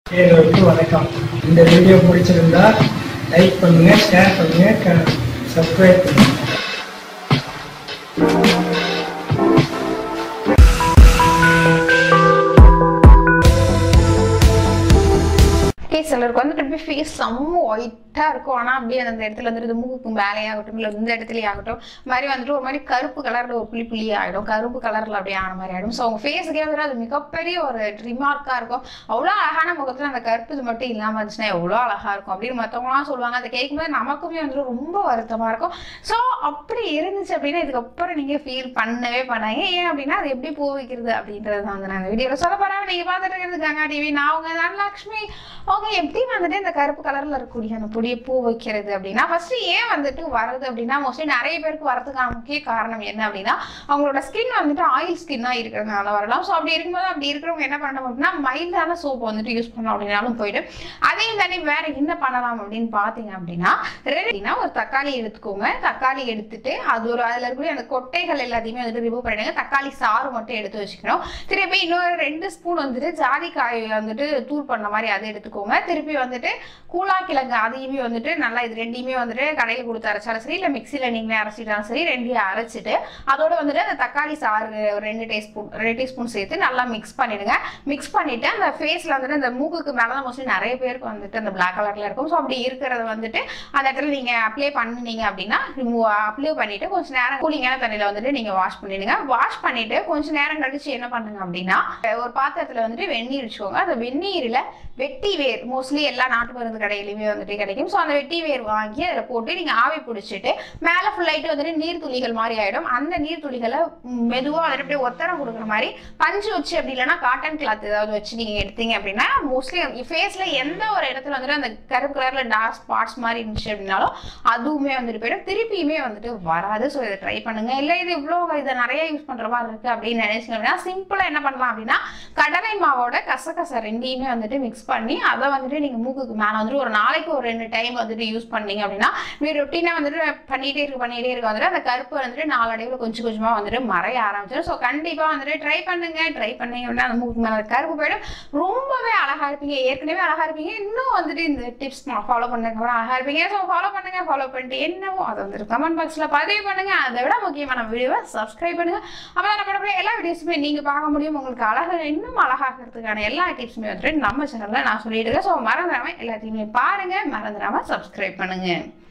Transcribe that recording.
நேயர்களுக்கு வணக்கம் இந்த வீடியோ பிடிச்சிருந்தா லைக் பண்ணுங்க ஷேர் பண்ணுங்க சப்ஸ்கிரைப் பண்ணுங்க ஓகே சிலருக்கு வந்துட்டு அப்படியே ஃபேஸ் செம்ம ஒயிட்டாக இருக்கும் ஆனால் அப்படியே அந்த இடத்துல வந்துட்டு மூக்கு மேலேயாகட்டும் இல்லை இந்த இடத்துலயே ஆகட்டும் இந்த மாதிரி வந்துட்டு ஒரு மாதிரி கருப்பு கலரில் ஒரு புள்ளி புள்ளி ஆகிடும் கருப்பு கலரில் அப்படியே ஆன மாதிரி ஆகிடும் ஸோ அவங்க ஃபேஸுக்கே வந்துட்டு அது மிகப்பெரிய ஒரு ரிமார்க்காக இருக்கும் அவ்வளோ அழகான முகத்தில் அந்த கருப்பு இது மட்டும் இல்லாமல் இருந்துச்சுன்னா எவ்வளோ அழகாக இருக்கும் அப்படின்னு மற்றவங்களாம் சொல்லுவாங்க அதை கேட்கும்போது நமக்குமே வந்துட்டு ரொம்ப வருத்தமாக இருக்கும் ஸோ அப்படி இருந்துச்சு அப்படின்னா இதுக்கப்புறம் நீங்கள் ஃபீல் பண்ணவே பண்ணாங்க ஏன் அப்படின்னா அது எப்படி பூ வைக்கிறது அப்படின்றது தான் வந்து நான் இந்த வீடியோவில் சொல்ல போகிறேன் நீங்கள் பார்த்துட்டு இருக்கிறது கங்கா டிவி நான் உங்க தனலக்ஷ்மி அவங்க எப்படி வந்துட்டு இந்த கருப்பு கலர்ல இருக்கக்கூடிய அந்த பொடியை பூ வைக்கிறது அப்படின்னா ஃபர்ஸ்ட் ஏன் வந்துட்டு வருது அப்படின்னா மோஸ்ட்லி நிறைய பேருக்கு வரதுக்கான முக்கிய காரணம் என்ன அப்படின்னா அவங்களோட ஸ்கின் வந்துட்டு ஆயில் ஸ்கின்னா இருக்கிறதுனால வரலாம் ஸோ அப்படி இருக்கும்போது அப்படி இருக்கிறவங்க என்ன பண்ணணும் அப்படின்னா மைல்டான சோப் வந்துட்டு யூஸ் பண்ணோம் அப்படின்னாலும் போயிட்டு அதையும் தாண்டி வேற என்ன பண்ணலாம் அப்படின்னு பார்த்தீங்க அப்படின்னா ரெடினா ஒரு தக்காளி எடுத்துக்கோங்க தக்காளி எடுத்துட்டு அது ஒரு அதில் இருக்கக்கூடிய அந்த கொட்டைகள் எல்லாத்தையுமே வந்துட்டு ரிமூவ் பண்ணிடுங்க தக்காளி சாறு மட்டும் எடுத்து வச்சுக்கணும் திருப்பி இன்னொரு ரெண்டு ஸ்பூன் வந்துட்டு ஜாதிக்காய் வந்துட்டு தூள் பண்ண மாதிரி அதை எடுத்துக்கோங்க திருப்பி வந்துட்டு கூழா கிழங்கு அதையுமே வந்துட்டு நல்லா இது ரெண்டையுமே வந்துட்டு கடையில் கொடுத்து அரைச்சாலும் சரி இல்லை மிக்சியில் நீங்களே அரைச்சிட்டாலும் சரி ரெண்டையும் அரைச்சிட்டு அதோட வந்துட்டு அந்த தக்காளி சாறு ஒரு ரெண்டு டீஸ்பூன் ரெண்டு டீஸ்பூன் சேர்த்து நல்லா மிக்ஸ் பண்ணிடுங்க மிக்ஸ் பண்ணிட்டு அந்த ஃபேஸில் வந்துட்டு அந்த மூக்குக்கு மேலே தான் மோஸ்ட்லி நிறைய பேருக்கு வந்துட்டு அந்த பிளாக் கலரில் இருக்கும் ஸோ அப்படி இருக்கிறத வந்துட்டு அந்த இடத்துல நீங்கள் அப்ளை பண்ணுனீங்க அப்படின்னா ரிமூவ் அப்ளை பண்ணிட்டு கொஞ்சம் நேரம் கூலிங்கான தண்ணியில் வந்துட்டு நீங்கள் வாஷ் பண்ணிடுங்க வாஷ் பண்ணிட்டு கொஞ்சம் நேரம் கழிச்சு என்ன பண்ணுங்க அப்படின்னா ஒரு பாத்திரத்தில் வந்துட்டு வெந்நீர் வச்சுக்கோங்க அந்த வெந்நீரில் வெட்டி வேர் மோஸ்ட்லி எல்லா நாட்டு மருந்து கடையிலுமே வந்துட்டு கிடைக்கும் ஸோ அந்த வெட்டி வேர் வாங்கி அதில் போட்டு நீங்கள் ஆவி பிடிச்சிட்டு மேலே ஃபுல்லாயிட்டு வந்துட்டு நீர் துளிகள் மாதிரி ஆகிடும் அந்த நீர் துளிகளை மெதுவாக வந்துட்டு அப்படியே ஒத்தரம் கொடுக்குற மாதிரி பஞ்சு வச்சு அப்படி இல்லைன்னா காட்டன் கிளாத் ஏதாவது வச்சு நீங்கள் எடுத்தீங்க அப்படின்னா மோஸ்ட்லி ஃபேஸில் எந்த ஒரு இடத்துல வந்துட்டு அந்த கருப்பு கலரில் டார்க் ஸ்பாட்ஸ் மாதிரி இருந்துச்சு அப்படின்னாலும் அதுவுமே வந்துட்டு போயிடும் திருப்பியுமே வந்துட்டு வராது ஸோ இதை ட்ரை பண்ணுங்க இல்லை இது இவ்வளோ இதை நிறைய யூஸ் பண்ணுற மாதிரி இருக்குது அப்படின்னு நினைச்சீங்க அப்படின்னா சிம்பிளாக என்ன பண்ணலாம் அப்படின்னா கடலை மாவோட கசகசை ரெண்டையுமே வந்துட்டு மிக்ஸ் பண்ணி அதை வந்துட்டு நீங்கள் மூக்குக்கு மேலே வந்துட்டு ஒரு நாளைக்கு ஒரு ரெண்டு டைம் வந்துட்டு யூஸ் பண்ணீங்க அப்படின்னா நீங்கள் ரொட்டீனாக வந்துட்டு பண்ணிகிட்டே இருக்க பண்ணிகிட்டே இருக்க வந்துட்டு அந்த கருப்பு வந்துட்டு நாளடைவில் கொஞ்சம் கொஞ்சமாக வந்துட்டு மறைய ஆரம்பிச்சிடும் ஸோ கண்டிப்பாக வந்துட்டு ட்ரை பண்ணுங்க ட்ரை பண்ணீங்க அப்படின்னா அந்த மூக்கு மேலே கருப்பு போயிடும் ரொம்பவே அழகாக இருப்பீங்க ஏற்கனவே அழகாக இருப்பீங்க இன்னும் வந்துட்டு இந்த டிப்ஸ் ஃபாலோ பண்ணுங்க அப்புறம் அழகாக இருப்பீங்க ஸோ ஃபாலோ பண்ணுங்க ஃபாலோ பண்ணிட்டு என்னவோ அதை வந்துட்டு கமெண்ட் பாக்ஸில் பதிவு பண்ணுங்க அதை விட முக்கியமான வீடியோவை சப்ஸ்கிரைப் பண்ணுங்க அப்போ தான் நம்ம எல்லா வீடியோஸுமே நீங்கள் பார்க்க முடியும் உங்களுக்கு அழகு இன்னும் அழகாகிறதுக்கான எல்லா டிப்ஸுமே வந்துட்டு நம்ம சேனலில் நான் சொல்லிட்டு இருக்கேன் ஸோ மறந்துடாம எல்லாத்தையுமே பாருங்க மறந்துடாம சப்ஸ்கிரைப் பண்ணுங்க